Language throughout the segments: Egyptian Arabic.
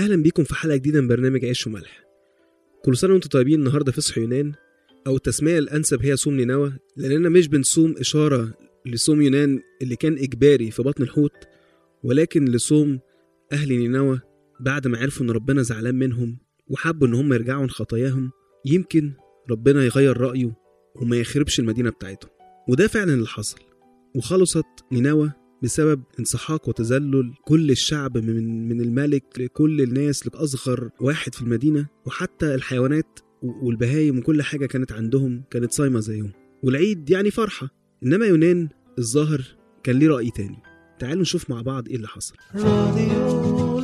اهلا بيكم في حلقه جديده من برنامج عيش وملح كل سنه وانتم طيبين النهارده فصح يونان او التسميه الانسب هي صوم نينوى لاننا مش بنصوم اشاره لصوم يونان اللي كان اجباري في بطن الحوت ولكن لصوم اهل نينوى بعد ما عرفوا ان ربنا زعلان منهم وحبوا ان هم يرجعوا عن خطاياهم يمكن ربنا يغير رايه وما يخربش المدينه بتاعتهم وده فعلا اللي حصل وخلصت نينوى بسبب انسحاق وتذلل كل الشعب من من الملك لكل الناس لأصغر واحد في المدينة وحتى الحيوانات والبهايم وكل حاجة كانت عندهم كانت صايمة زيهم والعيد يعني فرحة إنما يونان الظاهر كان ليه رأي تاني تعالوا نشوف مع بعض إيه اللي حصل راديو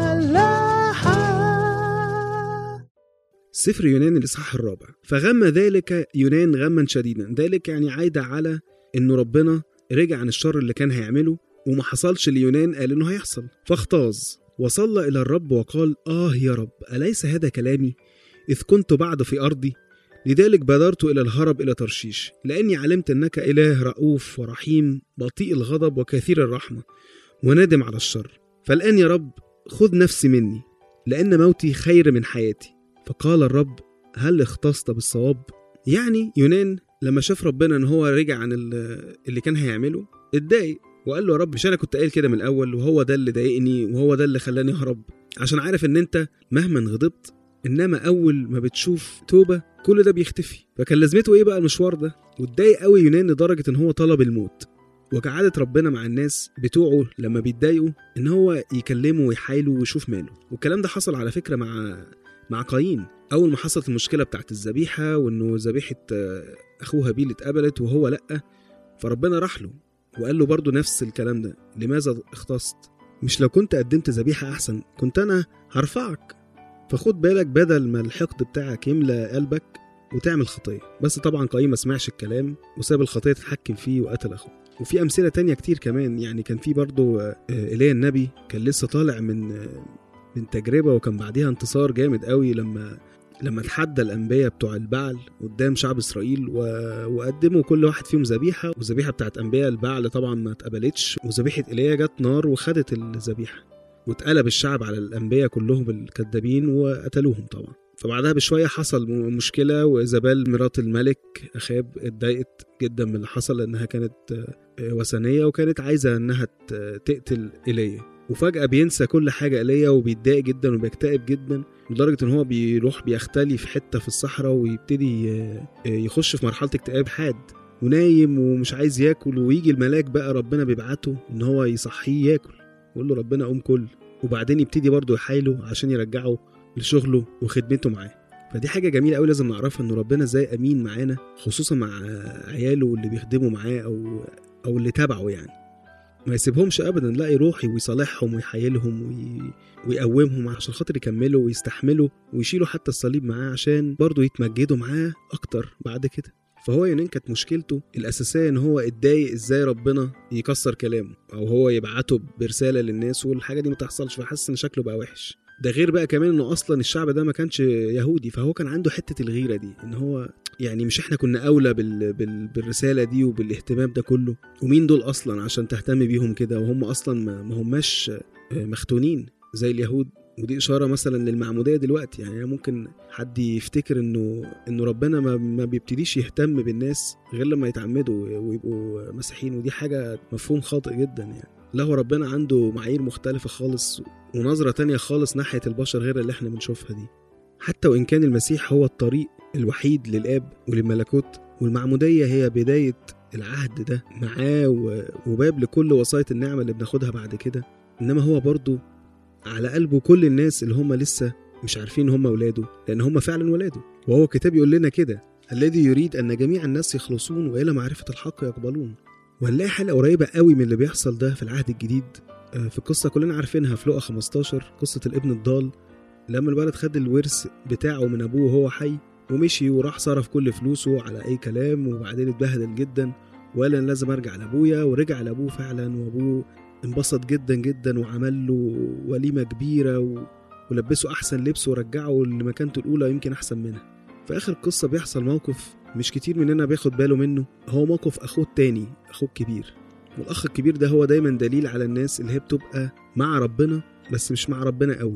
الملاحة سفر يونان الإصحاح الرابع فغم ذلك يونان غما شديدا ذلك يعني عايدة على إنه ربنا رجع عن الشر اللي كان هيعمله وما حصلش ليونان قال إنه هيحصل فاختاظ وصلى إلى الرب وقال آه يا رب أليس هذا كلامي إذ كنت بعد في أرضي لذلك بادرت إلى الهرب إلى ترشيش لأني علمت أنك إله رؤوف ورحيم بطيء الغضب وكثير الرحمة وندم على الشر فالآن يا رب خذ نفسي مني لأن موتي خير من حياتي فقال الرب هل اختصت بالصواب يعني يونان لما شاف ربنا ان هو رجع عن ال- اللي كان هيعمله اتضايق وقال له يا رب مش انا كنت قايل كده من الاول وهو ده اللي ضايقني وهو ده اللي خلاني اهرب عشان عارف ان انت مهما غضبت انما اول ما بتشوف توبه كل ده بيختفي فكان لازمته ايه بقى المشوار ده واتضايق قوي يونان لدرجه ان هو طلب الموت وكعادة ربنا مع الناس بتوعه لما بيتضايقوا ان هو يكلمه ويحايله ويشوف ماله والكلام ده حصل على فكره مع مع قايين اول ما حصلت المشكله بتاعت الذبيحه وانه ذبيحه آه، اخوه هابيل اتقبلت وهو لا فربنا راح له وقال له برضه نفس الكلام ده لماذا اختصت مش لو كنت قدمت ذبيحه احسن كنت انا هرفعك فخد بالك بدل ما الحقد بتاعك يملى قلبك وتعمل خطيه بس طبعا قايين ما سمعش الكلام وساب الخطيه تتحكم فيه وقتل اخوه وفي امثله تانية كتير كمان يعني كان في برضه آه، ايليا النبي كان لسه طالع من آه، من تجربه وكان بعديها انتصار جامد قوي لما لما اتحدى الانبياء بتوع البعل قدام شعب اسرائيل و... وقدموا كل واحد فيهم ذبيحه والذبيحه بتاعت انبياء البعل طبعا ما اتقبلتش وذبيحه ايليا جت نار وخدت الذبيحه واتقلب الشعب على الانبياء كلهم الكذابين وقتلوهم طبعا فبعدها بشويه حصل م- مشكله وايزابيل مرات الملك اخاب اتضايقت جدا من اللي حصل لانها كانت آه، وثنيه وكانت عايزه انها ت- تقتل ايليا وفجاه بينسى كل حاجه ايليا وبيتضايق جدا وبيكتئب جدا لدرجه ان هو بيروح بيختلي في حته في الصحراء ويبتدي آه، آه، يخش في مرحله اكتئاب حاد ونايم ومش عايز ياكل ويجي الملاك بقى ربنا بيبعته ان هو يصحيه ياكل يقول له ربنا قوم كل وبعدين يبتدي برضه يحايله عشان يرجعه لشغله وخدمته معاه فدي حاجة جميلة قوي لازم نعرفها ان ربنا ازاي امين معانا خصوصا مع عياله واللي بيخدموا معاه او او اللي تابعه يعني ما يسيبهمش ابدا لا يروح ويصالحهم ويحايلهم وي... ويقومهم عشان خاطر يكملوا ويستحملوا ويشيلوا حتى الصليب معاه عشان برضه يتمجدوا معاه اكتر بعد كده فهو يونان كانت مشكلته الاساسيه ان هو اتضايق ازاي ربنا يكسر كلامه او هو يبعته برساله للناس والحاجه دي ما تحصلش فحس ان شكله بقى وحش ده غير بقى كمان انه اصلا الشعب ده ما كانش يهودي فهو كان عنده حته الغيره دي ان هو يعني مش احنا كنا اولى بال... بال... بالرساله دي وبالاهتمام ده كله ومين دول اصلا عشان تهتم بيهم كده وهم اصلا ما, ما هماش آه، مختونين زي اليهود ودي اشاره مثلا للمعموديه دلوقتي يعني ممكن حد يفتكر انه انه ربنا ما, ما بيبتديش يهتم بالناس غير لما يتعمدوا ويبقوا مسيحيين ودي حاجه مفهوم خاطئ جدا يعني لا هو ربنا عنده معايير مختلفة خالص ونظرة تانية خالص ناحية البشر غير اللي احنا بنشوفها دي حتى وإن كان المسيح هو الطريق الوحيد للآب وللملكوت والمعمودية هي بداية العهد ده معاه و- وباب لكل وصاية النعمة اللي بناخدها بعد كده إنما هو برضو على قلبه كل الناس اللي هم لسه مش عارفين هم ولاده لأن هم فعلا ولاده وهو الكتاب يقول لنا كده الذي يريد أن جميع الناس يخلصون وإلى معرفة الحق يقبلون وهنلاقي حلقة قريبة قوي من اللي بيحصل ده في العهد الجديد آه، في قصة كلنا عارفينها في لقا 15 قصة الابن الضال لما الولد خد الورث بتاعه من أبوه وهو حي ومشي وراح صرف كل فلوسه على أي كلام وبعدين اتبهدل جدا وقال أنا لازم أرجع لأبويا ورجع لأبوه فعلا وأبوه انبسط جدا جدا وعمل له وليمة كبيرة و... ولبسه أحسن لبس ورجعه لمكانته الأولى يمكن أحسن منها في آخر القصة بيحصل موقف مش كتير مننا بياخد باله منه هو موقف أخوه التاني أخوه الكبير والأخ الكبير ده هو دايما دليل على الناس اللي هي بتبقى مع ربنا بس مش مع ربنا قوي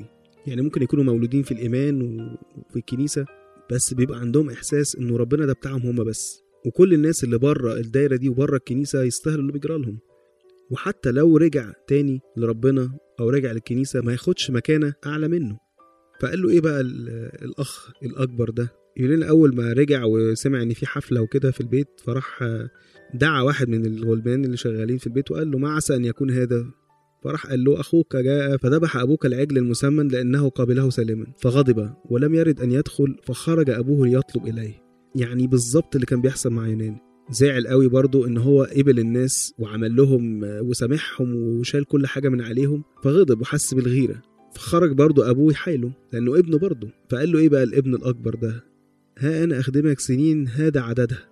يعني ممكن يكونوا مولودين في الإيمان وفي الكنيسة بس بيبقى عندهم إحساس إنه ربنا ده بتاعهم هما بس وكل الناس اللي بره الدايرة دي وبره الكنيسة يستاهلوا اللي بيجرى لهم وحتى لو رجع تاني لربنا أو رجع للكنيسة ما ياخدش مكانة أعلى منه فقال له إيه بقى ال- الأخ الأكبر ده يقول لنا أول ما رجع وسمع إن في حفلة وكده في البيت فراح آه، دعا واحد من الغلمان اللي شغالين في البيت وقال له ما عسى أن يكون هذا فراح قال له أخوك جاء فذبح أبوك العجل المسمن لأنه قبله سالما فغضب ولم يرد أن يدخل فخرج أبوه ليطلب إليه يعني بالظبط اللي كان بيحصل مع يونان زعل قوي برضو ان هو قبل الناس وعمل لهم آه، وسامحهم وشال كل حاجه من عليهم فغضب وحس بالغيره فخرج برضو ابوه يحايله لانه ابنه برضو فقال له ايه بقى الابن الاكبر ده ها انا اخدمك سنين هذا عددها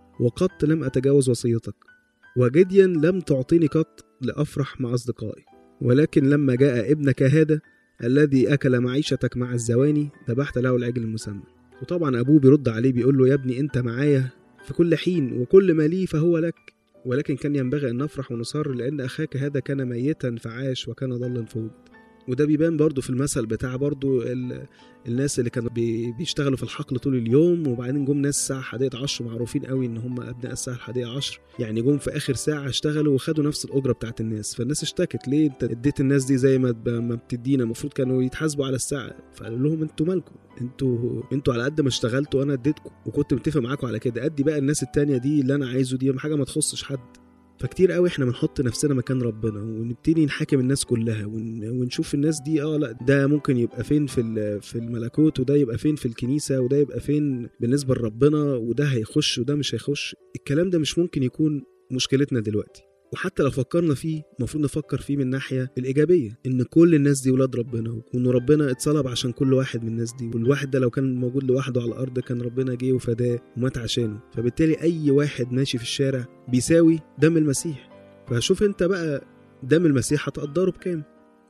وقط لم اتجاوز وصيتك وجديا لم تعطيني قط لافرح مع اصدقائي ولكن لما جاء ابنك هذا الذي اكل معيشتك مع الزواني ذبحت له العجل المسمى وطبعا ابوه بيرد عليه بيقول له يا ابني انت معايا في كل حين وكل ما لي فهو لك ولكن كان ينبغي أن نفرح ونصر لأن أخاك هذا كان ميتا فعاش وكان ضلا فوجد وده بيبان برضو في المثل بتاع برضو ال... الناس اللي كانوا بي... بيشتغلوا في الحقل طول اليوم وبعدين جم ناس الساعة حديقة عشر معروفين قوي ان هم ابناء الساعة الحديقة عشر يعني جم في اخر ساعة اشتغلوا وخدوا نفس الاجرة بتاعت الناس فالناس اشتكت ليه انت اديت الناس دي زي ما ب... ما بتدينا المفروض كانوا يتحاسبوا على الساعة فقالوا لهم انتوا مالكم انتوا انتوا على قد ما اشتغلتوا انا اديتكم وكنت متفق معاكم على كده ادي بقى الناس التانية دي اللي انا عايزه دي حاجة ما تخصش حد فكتير قوي احنا بنحط نفسنا مكان ربنا ونبتدي نحاكم الناس كلها ون... ونشوف الناس دي اه لا ده ممكن يبقى فين في ال- في الملكوت وده يبقى فين في الكنيسه وده يبقى فين بالنسبه لربنا وده هيخش وده مش هيخش الكلام ده مش ممكن يكون مشكلتنا دلوقتي وحتى لو فكرنا فيه المفروض نفكر فيه من الناحيه الايجابيه ان كل الناس دي ولاد ربنا وان ربنا اتصلب عشان كل واحد من الناس دي والواحد ده لو كان موجود لوحده على الارض كان ربنا جه وفداه ومات عشانه فبالتالي اي واحد ماشي في الشارع بيساوي دم المسيح فشوف انت بقى دم المسيح هتقدره بكام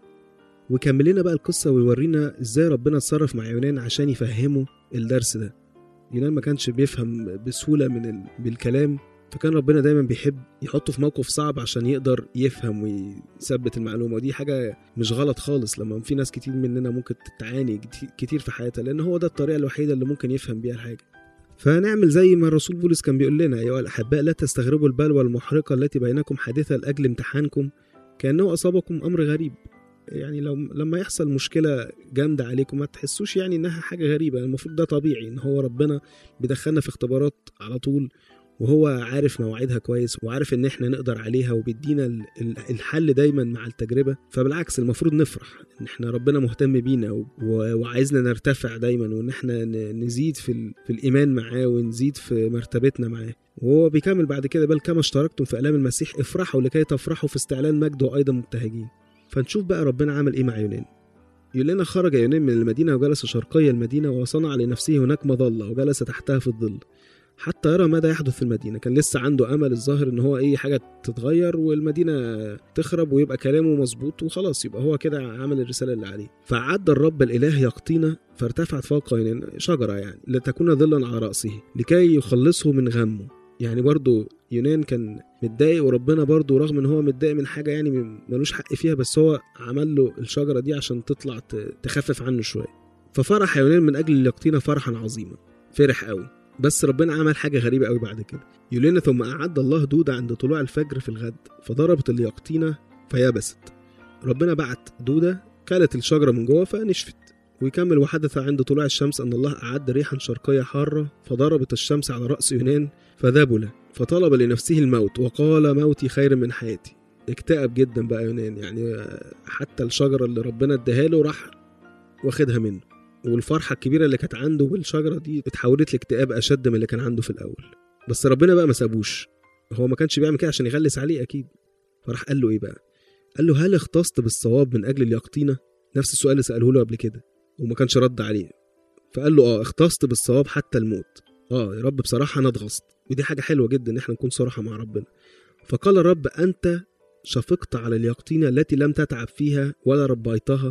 ويكمل لنا بقى القصة ويورينا ازاي ربنا اتصرف مع يونان عشان يفهمه الدرس ده يونان ما كانش بيفهم بسهولة من ال... بالكلام فكان ربنا دايما بيحب يحطه في موقف صعب عشان يقدر يفهم ويثبت المعلومة ودي حاجة مش غلط خالص لما في ناس كتير مننا ممكن تعاني كتير- كتير في حياتها لأن هو ده الطريقة الوحيدة اللي ممكن يفهم بيها الحاجة فنعمل زي ما الرسول بولس كان بيقول لنا أيها الأحباء لا تستغربوا البلوى المحرقة التي بينكم حادثة لأجل امتحانكم كأنه أصابكم أمر غريب يعني لو لما يحصل مشكلة جامدة عليكم ما تحسوش يعني إنها حاجة غريبة المفروض ده طبيعي إن هو ربنا بيدخلنا في اختبارات على طول وهو عارف مواعيدها كويس وعارف ان احنا نقدر عليها وبيدينا ال- ال- الحل دايما مع التجربه فبالعكس المفروض نفرح ان احنا ربنا مهتم بينا و- و- وعايزنا نرتفع دايما وان احنا ن- نزيد في ال- في الايمان معاه ونزيد في مرتبتنا معاه وهو بيكمل بعد كده بل كما اشتركتم في الام المسيح افرحوا لكي تفرحوا في استعلان مجده ايضا مبتهجين فنشوف بقى ربنا عمل ايه مع يونان يقول لنا خرج يونان من المدينه وجلس شرقي المدينه وصنع لنفسه هناك مظله وجلس تحتها في الظل حتى يرى ماذا يحدث في المدينة كان لسه عنده أمل الظاهر إن هو أي حاجة تتغير والمدينة تخرب ويبقى كلامه مظبوط وخلاص يبقى هو كده عمل الرسالة اللي عليه فعد الرب الإله يقطينا فارتفعت فوق يونان شجرة يعني لتكون ظلا على رأسه لكي يخلصه من غمه يعني برضو يونان كان متضايق وربنا برضو رغم ان هو متضايق من حاجة يعني ملوش حق فيها بس هو عمل له الشجرة دي عشان تطلع ت- تخفف عنه شوية ففرح يونان من أجل اليقطينة فرحا عظيما فرح قوي بس ربنا عمل حاجة غريبة قوي بعد كده يقول لنا ثم أعد الله دودة عند طلوع الفجر في الغد فضربت اليقطينة فيبست ربنا بعت دودة كلت الشجرة من جوه فنشفت ويكمل وحدث عند طلوع الشمس أن الله أعد ريحا شرقية حارة فضربت الشمس على رأس يونان فذبل فطلب لنفسه الموت وقال موتي خير من حياتي اكتئب جدا بقى يونان يعني حتى الشجرة اللي ربنا اداها له راح واخدها منه والفرحة الكبيرة اللي كانت عنده بالشجرة دي اتحولت لاكتئاب أشد من اللي كان عنده في الأول بس ربنا بقى ما سابوش هو ما كانش بيعمل كده عشان يغلس عليه أكيد فراح قال له إيه بقى قال له هل اختصت بالصواب من أجل اليقطينة نفس السؤال اللي سأله له قبل كده وما كانش رد عليه فقال له اه اختصت بالصواب حتى الموت اه يا رب بصراحة أنا اتغصت ودي حاجة حلوة جدا إن احنا نكون صراحة مع ربنا فقال الرب أنت شفقت على اليقطينة التي لم تتعب فيها ولا ربيتها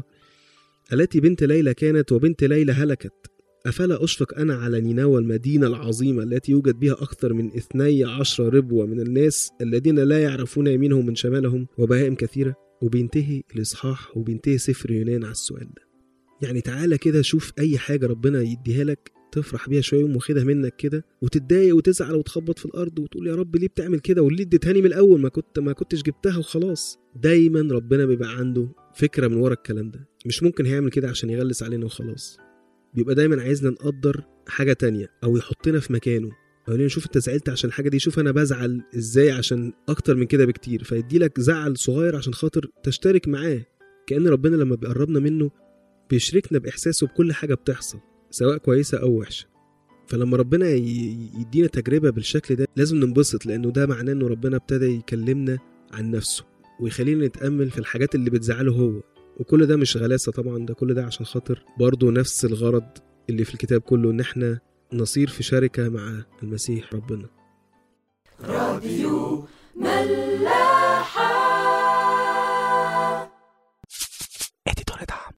التي بنت ليلى كانت وبنت ليلى هلكت أفلا أشفق أنا على نينوى المدينة العظيمة التي يوجد بها أكثر من اثني عشر ربوة من الناس الذين لا يعرفون يمينهم من شمالهم وبهائم كثيرة وبينتهي الإصحاح وبينتهي سفر يونان على السؤال ده يعني تعالى كده شوف اي حاجه ربنا يديها لك تفرح بيها شويه يوم واخدها منك كده وتتضايق وتزعل وتخبط في الارض وتقول يا رب ليه بتعمل كده وليه اديتهاني من الاول ما كنت ما كنتش جبتها وخلاص دايما ربنا بيبقى عنده فكره من ورا الكلام ده مش ممكن هيعمل كده عشان يغلس علينا وخلاص بيبقى دايما عايزنا نقدر حاجه تانية او يحطنا في مكانه او ليه نشوف انت زعلت عشان الحاجه دي شوف انا بزعل ازاي عشان اكتر من كده بكتير فيدي لك زعل صغير عشان خاطر تشترك معاه كأن ربنا لما بيقربنا منه بيشركنا بإحساسه بكل حاجة بتحصل سواء كويسة أو وحشة فلما ربنا ي- يدينا تجربة بالشكل ده لازم ننبسط لأنه ده معناه إنه ربنا ابتدى يكلمنا عن نفسه ويخلينا نتأمل في الحاجات اللي بتزعله هو وكل ده مش غلاسة طبعا ده كل ده عشان خاطر برضه نفس الغرض اللي في الكتاب كله إن احنا نصير في شركة مع المسيح ربنا راديو ملاحة